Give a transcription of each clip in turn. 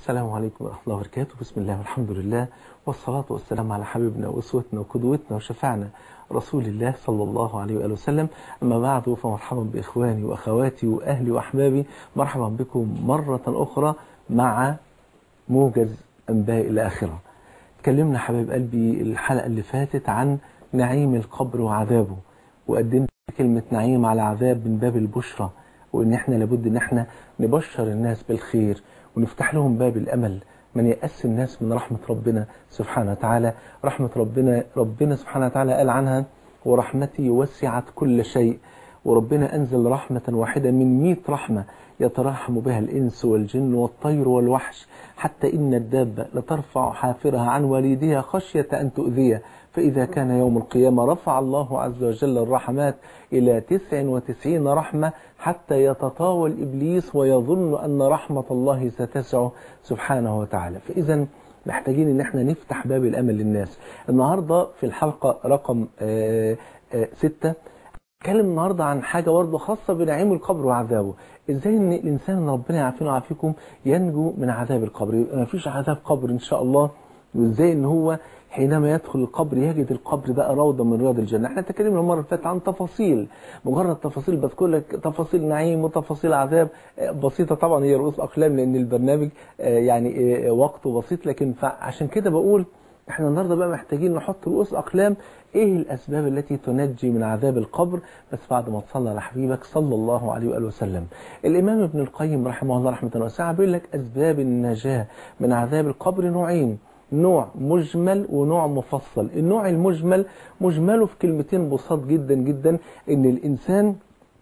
السلام عليكم ورحمة الله وبركاته بسم الله والحمد لله والصلاة والسلام على حبيبنا وأسوتنا وقدوتنا وشفعنا رسول الله صلى الله عليه وآله وسلم أما بعد فمرحبا بإخواني وأخواتي وأهلي وأحبابي مرحبا بكم مرة أخرى مع موجز أنباء الآخرة تكلمنا حبايب قلبي الحلقة اللي فاتت عن نعيم القبر وعذابه وقدمت كلمة نعيم على عذاب من باب البشرى وإن إحنا لابد إن إحنا نبشر الناس بالخير ونفتح لهم باب الأمل من يأس الناس من رحمة ربنا سبحانه وتعالى رحمة ربنا ربنا سبحانه وتعالى قال عنها ورحمتي وسعت كل شيء وربنا أنزل رحمة واحدة من مئة رحمة يتراحم بها الإنس والجن والطير والوحش حتى إن الدابة لترفع حافرها عن والدها خشية أن تؤذيه فإذا كان يوم القيامة رفع الله عز وجل الرحمات إلى تسع وتسعين رحمة حتى يتطاول إبليس ويظن أن رحمة الله ستسعه سبحانه وتعالى فإذا محتاجين ان احنا نفتح باب الامل للناس النهاردة في الحلقة رقم آآ آآ ستة اتكلم النهاردة عن حاجة برضه خاصة بنعيم القبر وعذابه ازاي ان الانسان ربنا يعافينا ويعافيكم ينجو من عذاب القبر يبقى ما فيش عذاب قبر ان شاء الله وازاي ان هو حينما يدخل القبر يجد القبر بقى روضة من رياض الجنة احنا تكلمنا المرة اللي فاتت عن تفاصيل مجرد تفاصيل بذكر لك تفاصيل نعيم وتفاصيل عذاب بسيطة طبعا هي رؤوس أقلام لأن البرنامج يعني وقته بسيط لكن عشان كده بقول احنا النهاردة بقى محتاجين نحط رؤوس أقلام ايه الأسباب التي تنجي من عذاب القبر بس بعد ما تصلى على حبيبك صلى الله عليه وآله وسلم الإمام ابن القيم رحمه الله رحمة واسعة بيقول لك أسباب النجاة من عذاب القبر نوعين نوع مجمل ونوع مفصل النوع المجمل مجمله في كلمتين بساط جدا جدا ان الانسان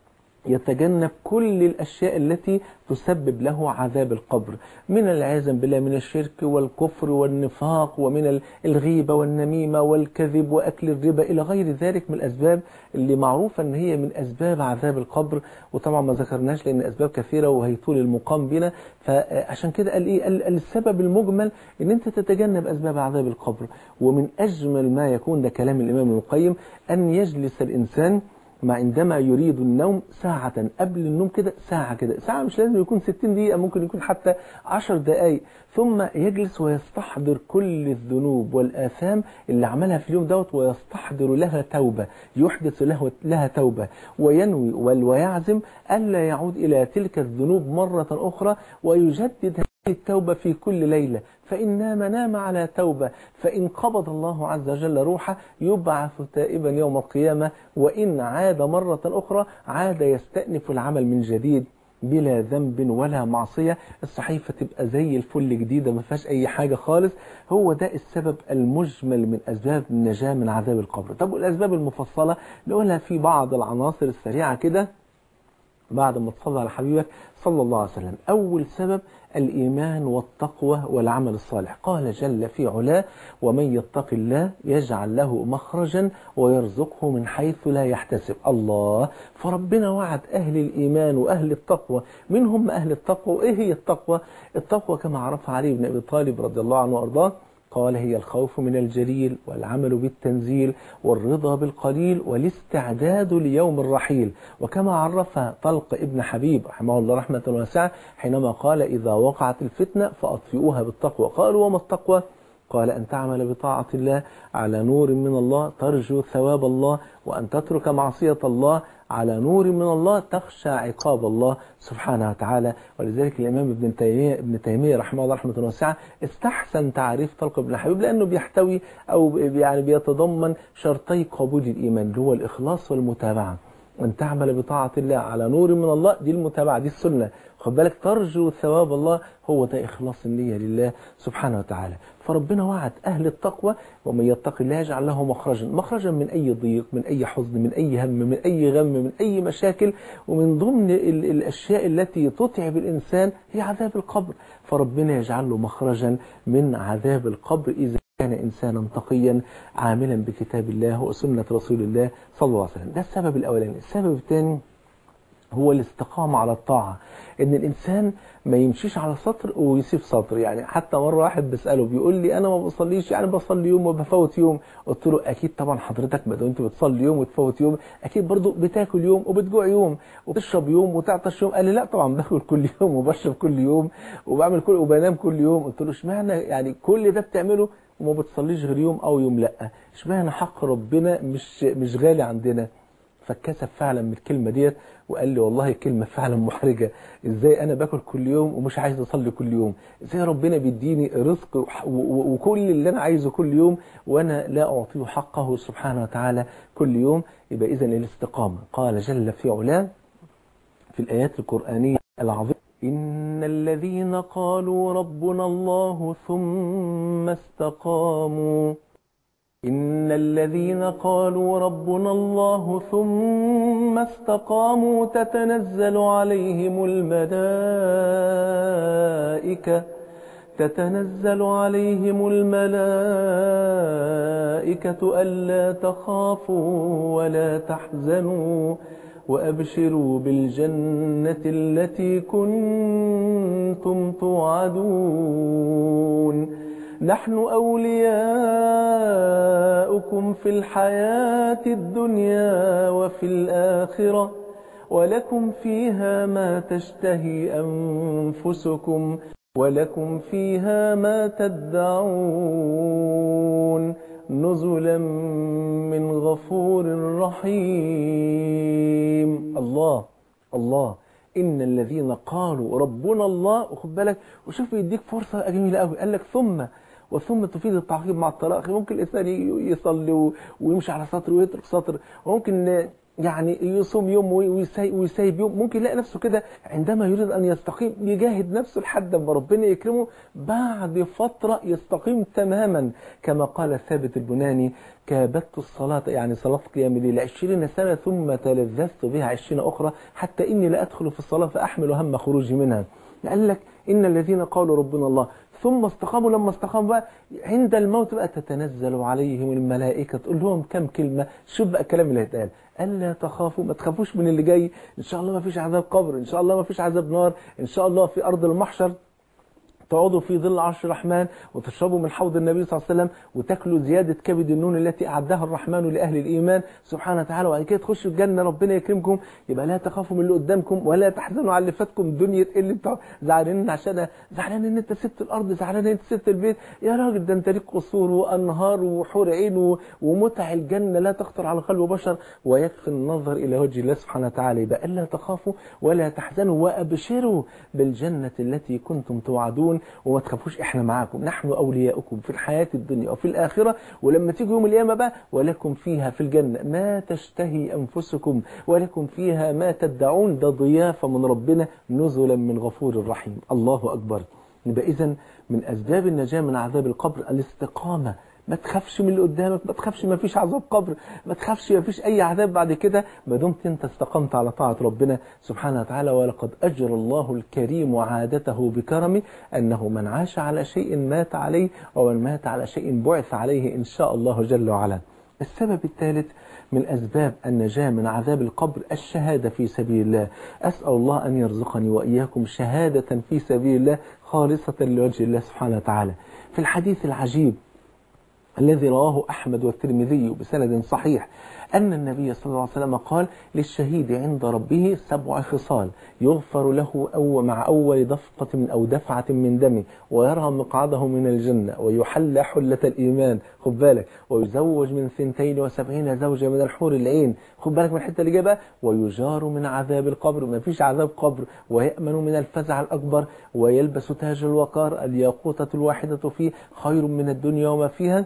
يتجنب كل الأشياء التي تسبب له عذاب القبر من العياذ بالله من الشرك والكفر والنفاق ومن الغيبة والنميمة والكذب وأكل الربا إلى غير ذلك من الأسباب اللي معروفة أن هي من أسباب عذاب القبر وطبعا ما ذكرناش لأن أسباب كثيرة وهيطول المقام بنا فعشان كده قال إيه قال السبب المجمل أن أنت تتجنب أسباب عذاب القبر ومن أجمل ما يكون ده كلام الإمام ابن القيم أن يجلس الإنسان ما عندما يريد النوم ساعة قبل النوم كده ساعة كده ساعة مش لازم يكون 60 دقيقة ممكن يكون حتى 10 دقايق ثم يجلس ويستحضر كل الذنوب والآثام اللي عملها في اليوم دوت ويستحضر لها توبة يحدث له لها توبة وينوي ويعزم ألا يعود إلى تلك الذنوب مرة أخرى ويجدد هذه التوبة في كل ليلة فإن نام نام على توبة فإن قبض الله عز وجل روحه يبعث تائبا يوم القيامة وإن عاد مرة أخرى عاد يستأنف العمل من جديد بلا ذنب ولا معصية الصحيفة تبقى زي الفل جديدة ما فيهاش أي حاجة خالص هو ده السبب المجمل من أسباب النجاة من عذاب القبر طب والأسباب المفصلة نقولها في بعض العناصر السريعة كده بعد ما تصلى على حبيبك صلى الله عليه وسلم أول سبب الإيمان والتقوى والعمل الصالح قال جل في علاه ومن يتق الله يجعل له مخرجا ويرزقه من حيث لا يحتسب الله فربنا وعد أهل الإيمان وأهل التقوى من هم أهل التقوى وإيه هي التقوى التقوى كما عرفها علي بن أبي طالب رضي الله عنه وأرضاه قال هي الخوف من الجليل والعمل بالتنزيل والرضا بالقليل والاستعداد ليوم الرحيل وكما عرفها طلق ابن حبيب رحمه الله رحمة واسعة حينما قال إذا وقعت الفتنة فأطفئوها بالتقوى قالوا وما التقوى قال أن تعمل بطاعة الله على نور من الله ترجو ثواب الله وأن تترك معصية الله على نور من الله تخشى عقاب الله سبحانه وتعالى ولذلك الإمام ابن تيمية, ابن تيمية رحمه الله رحمة واسعة استحسن تعريف طلق ابن حبيب لأنه بيحتوي أو يعني بيتضمن شرطي قبول الإيمان اللي هو الإخلاص والمتابعة أن تعمل بطاعة الله على نور من الله دي المتابعة دي السنة خد بالك ترجو ثواب الله هو ده إخلاص النية لله سبحانه وتعالى فربنا وعد أهل التقوى ومن يتق الله يجعل له مخرجا مخرجا من أي ضيق من أي حزن من أي هم من أي غم من أي مشاكل ومن ضمن ال الأشياء التي تتعب الإنسان هي عذاب القبر فربنا يجعل له مخرجا من عذاب القبر إذا كان إنسانا تقيا عاملا بكتاب الله وسنة رسول الله صلى الله عليه وسلم ده السبب الأولاني السبب الثاني هو الاستقامة على الطاعة ان الانسان ما يمشيش على سطر ويسيب سطر يعني حتى مرة واحد بسأله بيقول لي انا ما بصليش يعني بصلي يوم وبفوت يوم قلت له اكيد طبعا حضرتك ما دام انت بتصلي يوم وتفوت يوم اكيد برضو بتاكل يوم وبتجوع يوم وبتشرب يوم وتعطش يوم قال لي لا طبعا باكل كل يوم وبشرب كل يوم وبعمل كل وبنام كل يوم قلت له اشمعنى يعني كل ده بتعمله وما بتصليش غير يوم او يوم لا اشمعنى حق ربنا مش مش غالي عندنا فاتكسف فعلا من الكلمة ديت وقال لي والله كلمة فعلا محرجة ازاي انا باكل كل يوم ومش عايز اصلي كل يوم ازاي ربنا بيديني رزق وح- و- و- وكل اللي انا عايزه كل يوم وانا لا اعطيه حقه سبحانه وتعالى كل يوم يبقى اذا الاستقامة قال جل في علاه في الآيات القرآنية العظيمة إن الذين قالوا ربنا الله ثم استقاموا إن الذين قالوا ربنا الله ثم استقاموا تتنزل عليهم الملائكة تتنزل عليهم الملائكة ألا تخافوا ولا تحزنوا وأبشروا بالجنة التي كنتم توعدون نحن أولياؤكم في الحياة الدنيا وفي الآخرة ولكم فيها ما تشتهي أنفسكم ولكم فيها ما تدعون نزلا من غفور رحيم الله الله إن الذين قالوا ربنا الله وخد بالك وشوف يديك فرصة جميلة قوي قال لك ثم وثم تفيد التعقيب مع الطلاق ممكن الإنسان ي- يصلي و- ويمشي على سطر ويترك سطر وممكن يعني يصوم يوم وي- ويسي- ويسيب يوم ممكن يلاقي نفسه كده عندما يريد أن يستقيم يجاهد نفسه لحد ما ربنا يكرمه بعد فترة يستقيم تماما كما قال ثابت البناني كابدت الصلاة يعني صلاة قيام الليل عشرين سنة ثم تلذذت بها عشرين أخرى حتى إني لا أدخل في الصلاة فأحمل هم خروجي منها قال لك إن الذين قالوا ربنا الله ثم استقاموا لما استقاموا بقى عند الموت بقى تتنزل عليهم الملائكة تقول لهم كم كلمة شوف بقى الكلام اللي هيتقال ألا تخافوا ما تخافوش من اللي جاي إن شاء الله ما فيش عذاب قبر إن شاء الله ما فيش عذاب نار إن شاء الله في أرض المحشر تقعدوا في ظل عرش الرحمن وتشربوا من حوض النبي صلى الله عليه وسلم وتاكلوا زيادة كبد النون التي أعدها الرحمن لأهل الإيمان سبحانه وتعالى وبعد كده تخشوا الجنة ربنا يكرمكم يبقى لا تخافوا من اللي قدامكم ولا تحزنوا على اللي فاتكم دنيا اللي انتوا زعلانين عشان زعلان ان انت سبت الارض زعلان ان انت سبت البيت يا راجل ده انت ليك قصور وانهار وحور عين و- ومتع الجنة لا تخطر على قلب بشر ويكفي النظر الى وجه الله سبحانه وتعالى يبقى الا تخافوا ولا تحزنوا وابشروا بالجنة التي كنتم توعدون وما تخافوش احنا معاكم نحن اولياؤكم في الحياة الدنيا وفي الاخرة ولما تيجي يوم القيامة بقى ولكم فيها في الجنة ما تشتهي انفسكم ولكم فيها ما تدعون ده ضيافة من ربنا نزلا من غفور رحيم الله اكبر يبقى اذا من اسباب النجاة من عذاب القبر الاستقامة ما تخافش من اللي قدامك ما تخافش ما فيش عذاب قبر ما تخافش ما فيش اي عذاب بعد كده ما دمت انت استقمت على طاعة ربنا سبحانه وتعالى ولقد اجرى الله الكريم عادته بكرمه انه من عاش على شيء مات عليه ومن مات على شيء بعث عليه ان شاء الله جل وعلا السبب الثالث من أسباب النجاة من عذاب القبر الشهادة في سبيل الله أسأل الله أن يرزقني وإياكم شهادة في سبيل الله خالصة لوجه الله سبحانه وتعالى في الحديث العجيب الذي رواه أحمد والترمذي بسند صحيح أن النبي صلى الله عليه وسلم قال للشهيد عند ربه سبع خصال يغفر له أو مع أول دفقة من أو دفعة من دمه ويرى مقعده من الجنة ويحلى حلة الإيمان خد بالك ويزوج من ثنتين وسبعين زوجة من الحور العين خد بالك من الحتة اللي جابها ويجار من عذاب القبر ما فيش عذاب قبر ويأمن من الفزع الأكبر ويلبس تاج الوقار الياقوتة الواحدة فيه خير من الدنيا وما فيها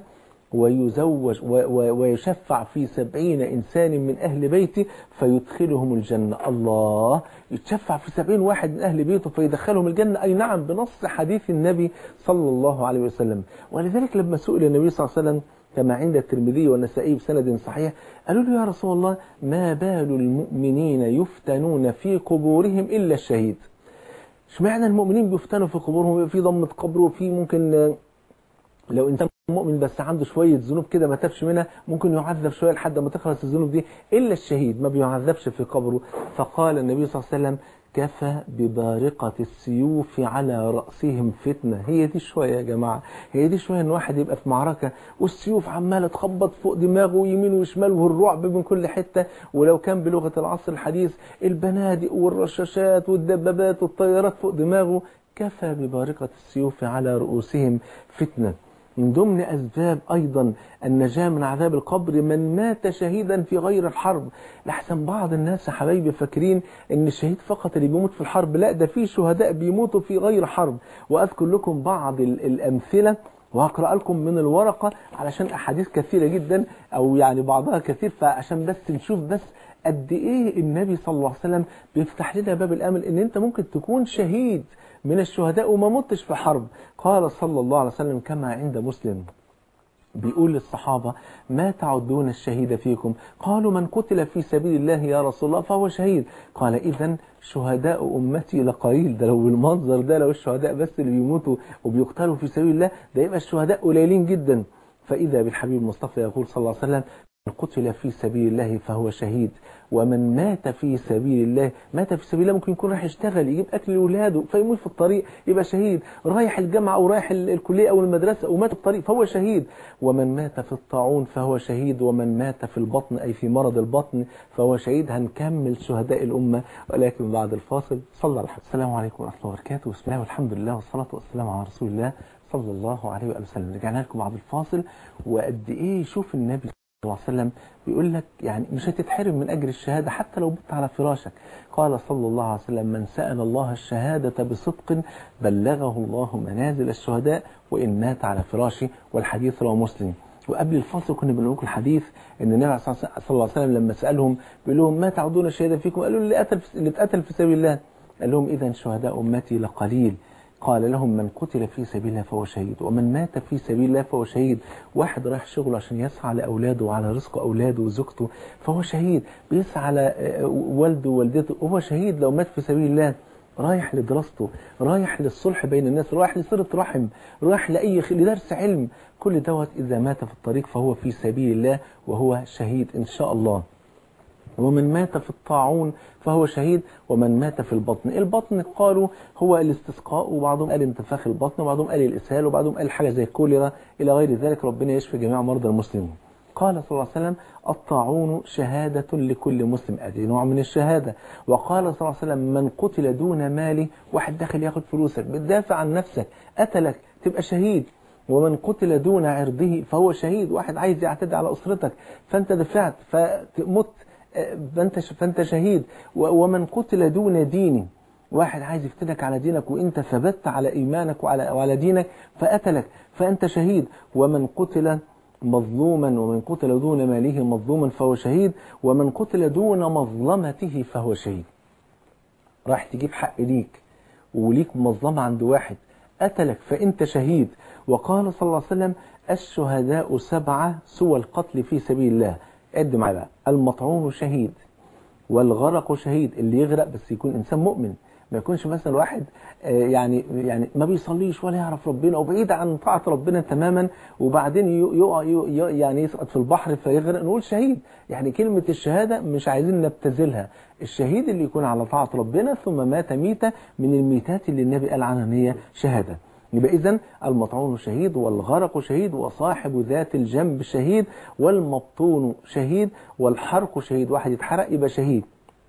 ويزوج و- و- ويشفع في سبعين إنسان من أهل بيته فيدخلهم الجنة الله يتشفع في سبعين واحد من أهل بيته فيدخلهم الجنة أي نعم بنص حديث النبي صلى الله عليه وسلم ولذلك لما سئل النبي صلى الله عليه وسلم كما عند الترمذي والنسائي بسند صحيح قالوا له يا رسول الله ما بال المؤمنين يفتنون في قبورهم إلا الشهيد اشمعنى المؤمنين بيفتنوا في قبورهم في ضمة قبر وفي ممكن لو انسان مؤمن بس عنده شويه ذنوب كده ما تابش منها ممكن يعذب شويه لحد ما تخلص الذنوب دي الا الشهيد ما بيعذبش في قبره فقال النبي صلى الله عليه وسلم كفى ببارقة السيوف على رأسهم فتنة هي دي شوية يا جماعة هي دي شوية ان واحد يبقى في معركة والسيوف عمالة تخبط فوق دماغه يمين وشمال والرعب من كل حتة ولو كان بلغة العصر الحديث البنادق والرشاشات والدبابات والطيارات فوق دماغه كفى ببارقة السيوف على رؤوسهم فتنة من ضمن أسباب أيضا النجاة من عذاب القبر من مات شهيدا في غير الحرب لحسن بعض الناس يا حبايبي فاكرين ان الشهيد فقط اللي بيموت في الحرب لا ده في شهداء بيموتوا في غير حرب وأذكر لكم بعض ال- الأمثلة وهقرأ لكم من الورقة علشان أحاديث كثيرة جدا أو يعني بعضها كثير فعشان بس نشوف بس قد إيه النبي صلى الله عليه وسلم بيفتح لنا باب الأمل إن أنت ممكن تكون شهيد من الشهداء وما متش في حرب قال صلى الله عليه وسلم كما عند مسلم بيقول للصحابة ما تعدون الشهيد فيكم قالوا من قتل في سبيل الله يا رسول الله فهو شهيد قال إذا شهداء أمتي لقليل ده لو بالمنظر ده لو الشهداء بس اللي بيموتوا وبيقتلوا في سبيل الله ده يبقى الشهداء قليلين جدا فإذا بالحبيب المصطفى يقول صلى الله عليه وسلم من قتل في سبيل الله فهو شهيد ومن مات في سبيل الله مات في سبيل الله ممكن يكون رايح يشتغل يجيب اكل لاولاده فيموت في الطريق يبقى شهيد رايح الجامعه او رايح ال- الكليه او المدرسه ومات في الطريق فهو شهيد ومن مات في الطاعون فهو شهيد ومن مات في البطن اي في مرض البطن فهو شهيد هنكمل شهداء الامه ولكن بعد الفاصل صلى الله السلام عليكم ورحمه الله وبركاته بسم الله والحمد لله والصلاه والسلام على رسول الله صلى الله عليه وآله وسلم رجعنا لكم بعد الفاصل وقد ايه شوف النبي صلى الله عليه وسلم بيقول لك يعني مش هتتحرم من أجر الشهادة حتى لو بت على فراشك قال صلى الله عليه وسلم من سأل الله الشهادة بصدق بلغه الله منازل الشهداء وإن مات على فراشه والحديث رواه مسلم وقبل الفاصل كنا بنقول لكم الحديث ان النبي صلى الله عليه وسلم لما سالهم بيقول لهم ما تعودون الشهاده فيكم قالوا اللي قتل اللي اتقتل في سبيل الله قال لهم اذا شهداء امتي لقليل قال لهم من قتل في سبيل الله فهو شهيد ومن مات في سبيل الله فهو شهيد واحد رايح شغله عشان يسعى لاولاده وعلى رزق اولاده وزوجته فهو شهيد بيسعى على آه، والده ووالدته وهو شهيد لو مات في سبيل الله رايح لدراسته رايح للصلح بين الناس رايح لصلة رحم رايح لأي خ- لدرس علم كل دوت إذا مات في الطريق فهو في سبيل الله وهو شهيد إن شاء الله ومن مات في الطاعون فهو شهيد ومن مات في البطن البطن قالوا هو الاستسقاء وبعضهم قال انتفاخ البطن وبعضهم قال الإسهال وبعضهم قال حاجة زي الكوليرا إلى غير ذلك ربنا يشفي جميع مرضى المسلمين قال صلى الله عليه وسلم الطاعون شهادة لكل مسلم أدي نوع من الشهادة وقال صلى الله عليه وسلم من قتل دون ماله واحد داخل ياخد فلوسك بتدافع عن نفسك قتلك تبقى شهيد ومن قتل دون عرضه فهو شهيد واحد عايز يعتدي على أسرتك فأنت دفعت فمت فأنت فأنت شهيد و- ومن قتل دون دينه واحد عايز يفتنك على دينك وانت ثبت على ايمانك وعلى وعلى دينك فقتلك فانت شهيد ومن قتل مظلوما ومن قتل دون ماله مظلوما فهو شهيد ومن قتل دون مظلمته فهو شهيد راح تجيب حق ليك وليك مظلمة عند واحد قتلك فأنت شهيد وقال صلى الله عليه وسلم الشهداء سبعة سوى القتل في سبيل الله قد معايا بقى المطعون شهيد والغرق شهيد اللي يغرق بس يكون إنسان مؤمن ما يكونش مثلا واحد آه، يعني يعني ما بيصليش ولا يعرف ربنا وبعيد عن طاعة ربنا تماما وبعدين ي- يقع ي- يعني يسقط في البحر فيغرق نقول شهيد يعني كلمة الشهادة مش عايزين نبتذلها الشهيد اللي يكون على طاعة ربنا ثم مات ميتة من الميتات اللي النبي قال عنها ان هي شهادة يبقى إذن المطعون شهيد والغرق شهيد وصاحب ذات الجنب شهيد والمبطون شهيد والحرق شهيد واحد يتحرق يبقى شهيد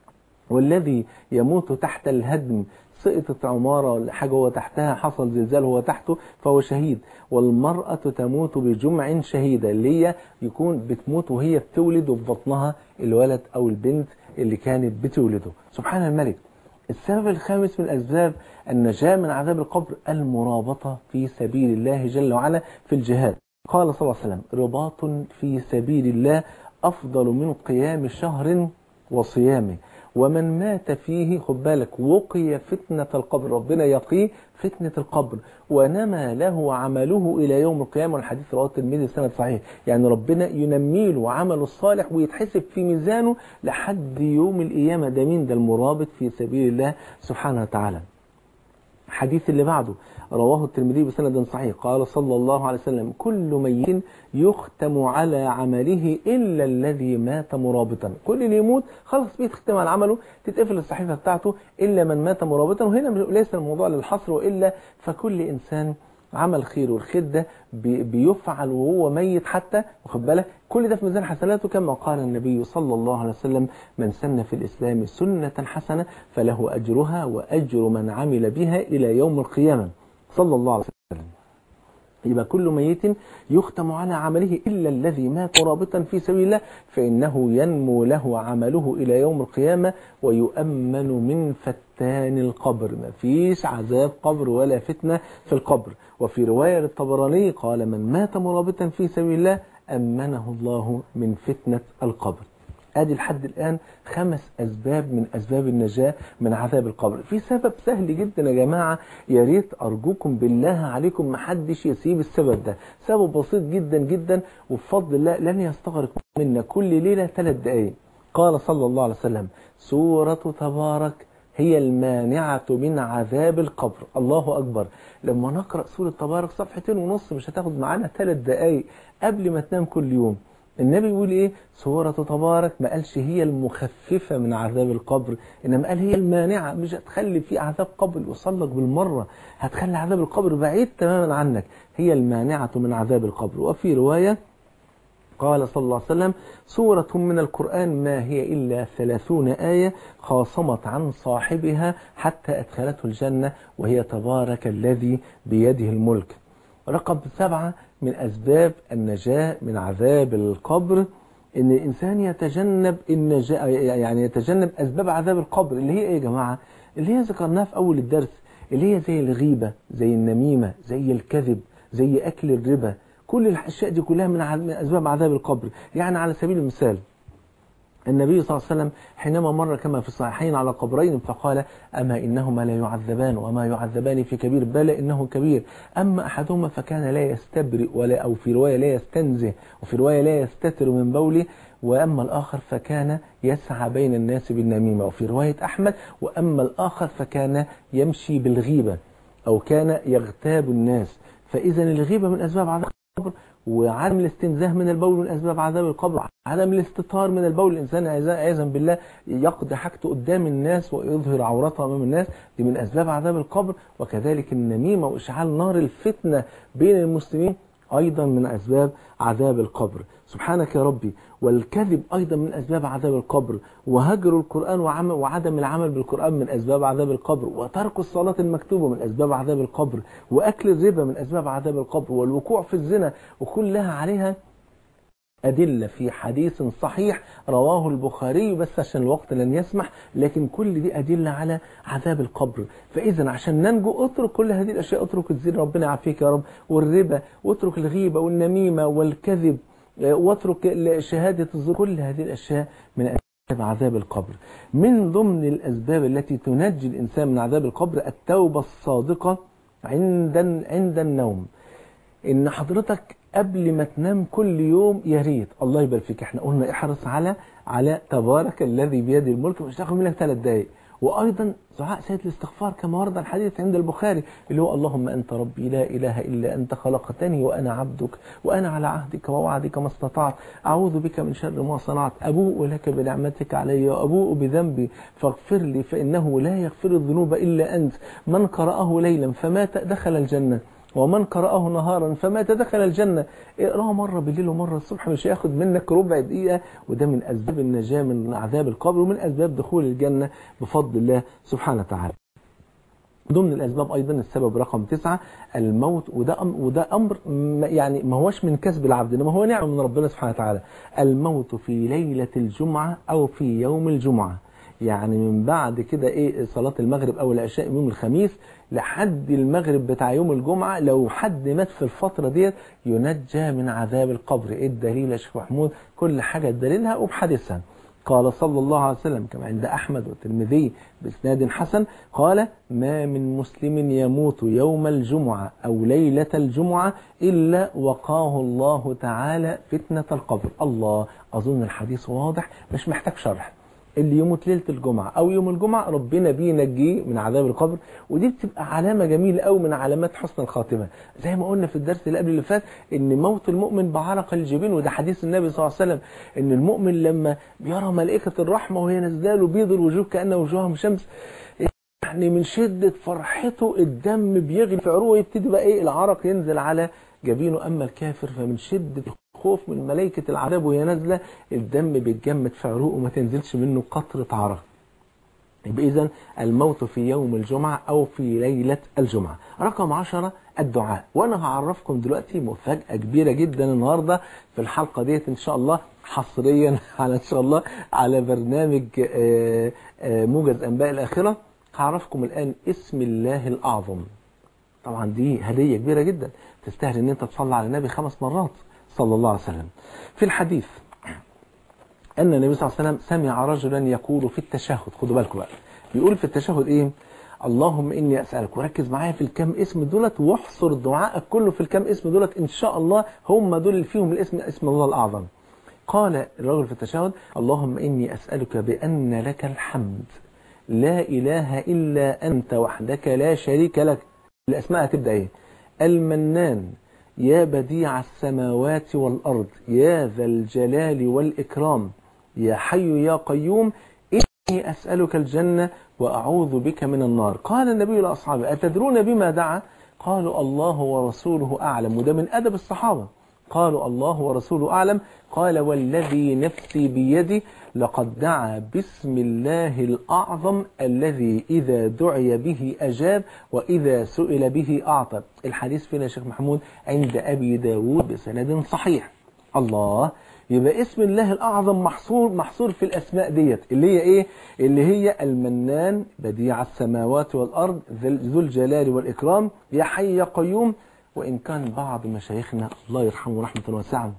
والذي يموت تحت الهدم سقطت عمارة ولا حاجة هو تحتها حصل زلزال هو تحته فهو شهيد والمرأة تموت بجمع شهيدة اللي هي يكون بتموت وهي بتولد وفي بطنها الولد أو البنت اللي كانت بتولده سبحان الملك السبب الخامس من أسباب النجاة من عذاب القبر المرابطة في سبيل الله جل وعلا في الجهاد قال صلى الله عليه وسلم رباط في سبيل الله أفضل من قيام شهر وصيامه ومن مات فيه خد بالك وقي فتنة القبر ربنا يقيه فتنة القبر ونمى له عمله إلى يوم القيامة والحديث رواه الترمذي سند صحيح يعني ربنا ينمي له عمله الصالح ويتحسب في ميزانه لحد يوم القيامة ده مين ده المرابط في سبيل الله سبحانه وتعالى الحديث اللي بعده رواه الترمذي بسند صحيح قال صلى الله عليه وسلم كل ميت يختم على عمله إلا الذي مات مرابطا كل اللي يموت خلاص بيتختم على عمله تتقفل الصحيفة بتاعته إلا من مات مرابطا وهنا ليس الموضوع للحصر وإلا فكل إنسان عمل خير والخير ده بي- بيفعل وهو ميت حتى واخد بالك كل ده في ميزان حسناته كما قال النبي صلى الله عليه وسلم من سن في الإسلام سنة حسنة فله أجرها وأجر من عمل بها إلى يوم القيامة صلى الله عليه وسلم يبقى كل ميت يختم على عمله إلا الذي مات رابطا في سبيل الله فإنه ينمو له عمله إلى يوم القيامة ويؤمن من فتان القبر ما فيش عذاب قبر ولا فتنة في القبر وفي رواية للطبراني قال من مات مرابطا في سبيل الله أمنه الله من فتنة القبر ادي لحد الان خمس اسباب من اسباب النجاه من عذاب القبر في سبب سهل جدا يا جماعه يا ريت ارجوكم بالله عليكم ما حدش يسيب السبب ده سبب بسيط جدا جدا وبفضل الله لن يستغرق منا كل ليله ثلاث دقائق قال صلى الله عليه وسلم سوره تبارك هي المانعة من عذاب القبر الله أكبر لما نقرأ سورة تبارك صفحتين ونص مش هتاخد معانا ثلاث دقايق قبل ما تنام كل يوم النبي يقول ايه سورة تبارك ما قالش هي المخففة من عذاب القبر انما قال هي المانعة مش هتخلي في عذاب قبر يوصل لك بالمرة هتخلي عذاب القبر بعيد تماما عنك هي المانعة من عذاب القبر وفي رواية قال صلى الله عليه وسلم سورة من القرآن ما هي إلا ثلاثون آية خاصمت عن صاحبها حتى أدخلته الجنة وهي تبارك الذي بيده الملك رقم سبعة من أسباب النجاة من عذاب القبر إن الإنسان يتجنب النجاة يعني يتجنب أسباب عذاب القبر اللي هي إيه يا جماعة؟ اللي هي ذكرناها في أول الدرس اللي هي زي الغيبة زي النميمة زي الكذب زي أكل الربا كل الأشياء دي كلها من ع- من أسباب عذاب القبر يعني على سبيل المثال النبي صلى الله عليه وسلم حينما مر كما في الصحيحين على قبرين فقال أما إنهما لا يعذبان وما يعذبان في كبير بل إنه كبير أما أحدهما فكان لا يستبرئ ولا أو في رواية لا يستنزه وفي رواية لا يستتر من بوله وأما الآخر فكان يسعى بين الناس بالنميمة وفي رواية أحمد وأما الآخر فكان يمشي بالغيبة أو كان يغتاب الناس فإذا الغيبة من أسباب عذاب القبر وعدم الاستنزاه من البول من اسباب عذاب القبر عدم الاستطار من البول الانسان عياذا بالله يقضي حاجته قدام الناس ويظهر عورته امام الناس دي من اسباب عذاب القبر وكذلك النميمه واشعال نار الفتنه بين المسلمين ايضا من اسباب عذاب القبر سبحانك يا ربي والكذب ايضا من اسباب عذاب القبر وهجر القران وعم- وعدم العمل بالقران من اسباب عذاب القبر وترك الصلاه المكتوبه من اسباب عذاب القبر واكل الربا من اسباب عذاب القبر والوقوع في الزنا وكلها عليها أدلة في حديث صحيح رواه البخاري بس عشان الوقت لن يسمح لكن كل دي أدلة على عذاب القبر فإذا عشان ننجو اترك كل هذه الأشياء اترك الزنا ربنا يعافيك يا رب والربا واترك الغيبة والنميمة والكذب آه، واترك شهادة الزور كل هذه الأشياء من أسباب عذاب القبر من ضمن الأسباب التي تنجي الإنسان من عذاب القبر التوبة الصادقة عند عند النوم ان حضرتك قبل ما تنام كل يوم يا ريت الله يبارك فيك احنا قلنا احرص على على تبارك الذي بيده الملك مش هتاخد منك ثلاث دقائق وايضا دعاء سيد الاستغفار كما ورد الحديث عند البخاري اللي هو اللهم انت ربي لا اله الا انت خلقتني وانا عبدك وانا على عهدك ووعدك ما استطعت اعوذ بك من شر ما صنعت ابوء لك بنعمتك علي وابوء بذنبي فاغفر لي فانه لا يغفر الذنوب الا انت من قراه ليلا فمات دخل الجنه ومن قرأه نهارا فمات دخل الجنة اقراه مرة بالليل ومرة الصبح مش هياخد منك ربع دقيقة وده من أسباب النجاة من عذاب القبر ومن أسباب دخول الجنة بفضل الله سبحانه وتعالى ضمن الأسباب أيضا السبب رقم تسعة الموت وده أم وده أمر م- يعني ما هوش من كسب العبد إنما هو نعمة من ربنا سبحانه وتعالى الموت في ليلة الجمعة أو في يوم الجمعة يعني من بعد كده ايه صلاة المغرب او العشاء يوم الخميس لحد المغرب بتاع يوم الجمعة لو حد مات في الفترة ديت ينجى من عذاب القبر ايه الدليل يا شيخ محمود كل حاجة دليلها وبحديثها قال صلى الله عليه وسلم كما عند أحمد والترمذي بإسناد حسن قال ما من مسلم يموت يوم الجمعة أو ليلة الجمعة إلا وقاه الله تعالى فتنة القبر الله أظن الحديث واضح مش محتاج شرح اللي يموت ليله الجمعه او يوم الجمعه ربنا بينجيه من عذاب القبر ودي بتبقى علامه جميله قوي من علامات حسن الخاتمه زي ما قلنا في الدرس اللي قبل اللي فات ان موت المؤمن بعرق الجبين وده حديث النبي صلى الله عليه وسلم ان المؤمن لما بيرى ملائكه الرحمه وهي نازله له بيض الوجوه كان وجوههم شمس يعني من شدة فرحته الدم بيغلي في عروقه يبتدي بقى ايه العرق ينزل على جبينه اما الكافر فمن شدة الخوف من ملائكة العذاب وهي نازلة الدم بيتجمد في عروقه وما تنزلش منه قطرة عرق يبقى اذا الموت في يوم الجمعة او في ليلة الجمعة رقم عشرة الدعاء وانا هعرفكم دلوقتي مفاجأة كبيرة جدا النهاردة في الحلقة ديت ان شاء الله حصريا على ان شاء الله على برنامج آه، آه، موجز انباء الاخره هعرفكم الآن اسم الله الأعظم طبعا دي هدية كبيرة جدا تستاهل ان انت تصلي على النبي خمس مرات صلى الله عليه وسلم في الحديث أن النبي صلى الله عليه وسلم سمع رجلا يقول في التشهد خدوا بالكم بقى بيقول في التشهد ايه اللهم اني اسالك وركز معايا في الكام اسم دولت واحصر دعائك كله في الكام اسم دولت ان شاء الله هم دول اللي فيهم الاسم اسم الله الاعظم قال الرجل في التشهد اللهم اني اسالك بان لك الحمد لا إله إلا أنت وحدك لا شريك لك الأسماء هتبدأ إيه المنان يا بديع السماوات والأرض يا ذا الجلال والإكرام يا حي يا قيوم إني أسألك الجنة وأعوذ بك من النار قال النبي لأصحابه أتدرون بما دعا قالوا الله ورسوله أعلم وده من أدب الصحابة قالوا الله ورسوله أعلم قال والذي نفسي بيدي لقد دعا باسم الله الأعظم الذي إذا دعي به أجاب وإذا سئل به أعطى الحديث فينا يا شيخ محمود عند أبي داود بسند صحيح الله يبقى اسم الله الأعظم محصور محصور في الأسماء ديت اللي هي إيه اللي هي المنان بديع السماوات والأرض ذو الجلال والإكرام يا حي يا قيوم وإن كان بعض مشايخنا الله يرحمه رحمة واسعة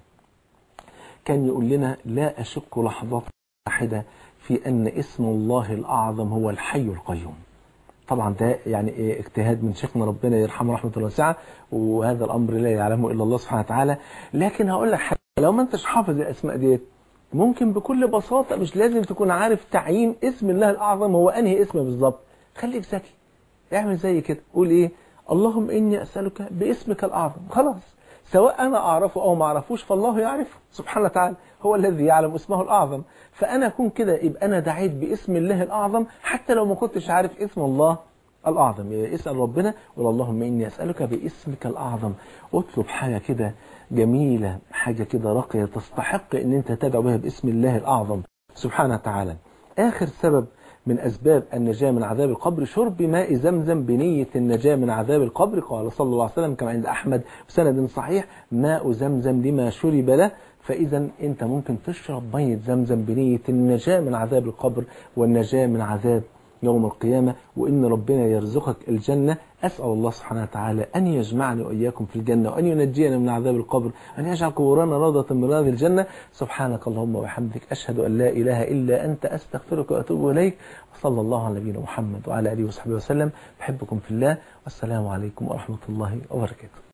كان يقول لنا لا أشك لحظات واحدة في أن اسم الله الأعظم هو الحي القيوم طبعا ده يعني إيه اجتهاد من شيخنا ربنا يرحمه رحمة واسعة وهذا الأمر لا يعلمه إلا الله سبحانه وتعالى لكن هقول لك حاجة لو ما انتش حافظ الأسماء ديت ممكن بكل بساطة مش لازم تكون عارف تعيين اسم الله الأعظم هو أنهي اسم بالظبط خليك ذكي اعمل زي كده قول إيه اللهم إني أسألك باسمك الأعظم خلاص سواء أنا أعرفه أو ما أعرفوش فالله يعرفه سبحانه وتعالى هو الذي يعلم اسمه الأعظم فأنا أكون كده يبقى أنا دعيت باسم الله الأعظم حتى لو ما كنتش عارف اسم الله الأعظم يبقى اسأل ربنا قول اللهم إني أسألك باسمك الأعظم اطلب حاجة كده جميلة حاجة كده راقية تستحق أن أنت تدعو بها باسم الله الأعظم سبحانه وتعالى آخر سبب من أسباب النجاة من عذاب القبر شرب ماء زمزم بنية النجاة من عذاب القبر قال صلى الله عليه وسلم كما عند أحمد بسند صحيح ماء زمزم لما شرب له فإذا أنت ممكن تشرب مية زمزم بنية النجاة من عذاب القبر والنجاة من عذاب يوم القيامة وإن ربنا يرزقك الجنة أسأل الله سبحانه وتعالى أن يجمعني وإياكم في الجنة وأن ينجينا من عذاب القبر أن يجعل قبورنا روضة من رياض الجنة سبحانك اللهم وبحمدك أشهد أن لا إله إلا أنت أستغفرك وأتوب إليك وصلى الله على نبينا محمد وعلى آله وصحبه وسلم بحبكم في الله والسلام عليكم ورحمة الله وبركاته